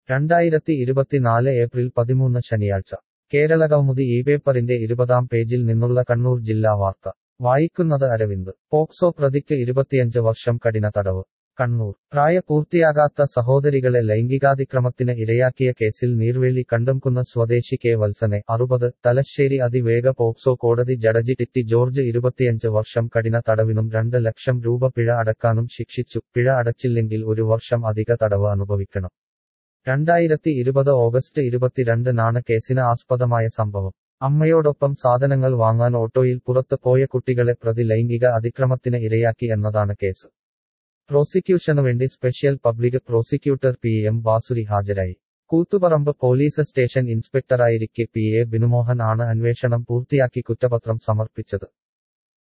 രണ്ടായിരത്തി ഇരുപത്തിനാല് ഏപ്രിൽ പതിമൂന്ന് ശനിയാഴ്ച കേരള കൗമുദി ഈ പേപ്പറിന്റെ ഇരുപതാം പേജിൽ നിന്നുള്ള കണ്ണൂർ ജില്ലാ വാർത്ത വായിക്കുന്നത് അരവിന്ദ് പോക്സോ പ്രതിക്ക് ഇരുപത്തിയഞ്ച് വർഷം കഠിന തടവ് കണ്ണൂർ പ്രായപൂർത്തിയാകാത്ത സഹോദരികളെ ലൈംഗികാതിക്രമത്തിന് ഇരയാക്കിയ കേസിൽ നീർവേലി കണ്ടംകുന്ന് സ്വദേശി കെ വത്സനെ അറുപത് തലശ്ശേരി അതിവേഗ പോക്സോ കോടതി ജഡജി ടിറ്റി ജോർജ് ഇരുപത്തിയഞ്ച് വർഷം കഠിന തടവിനും രണ്ട് ലക്ഷം രൂപ പിഴ അടക്കാനും ശിക്ഷിച്ചു പിഴ അടച്ചില്ലെങ്കിൽ ഒരു വർഷം അധിക തടവ് അനുഭവിക്കണം രണ്ടായിരത്തി ഇരുപത് ഓഗസ്റ്റ് ഇരുപത്തിരണ്ടിനാണ് കേസിന് ആസ്പദമായ സംഭവം അമ്മയോടൊപ്പം സാധനങ്ങൾ വാങ്ങാൻ ഓട്ടോയിൽ പുറത്ത് പോയ കുട്ടികളെ പ്രതി ലൈംഗിക അതിക്രമത്തിന് ഇരയാക്കി എന്നതാണ് കേസ് പ്രോസിക്യൂഷനുവേണ്ടി special public prosecutor P M Basuri ഹാജരായി കൂത്തുപറമ്പ് പോലീസ് സ്റ്റേഷൻ ഇൻസ്പെക്ടറായിരിക്കെ പി എ ബിനുമോഹൻ ആണ് അന്വേഷണം പൂർത്തിയാക്കി കുറ്റപത്രം സമർപ്പിച്ചത്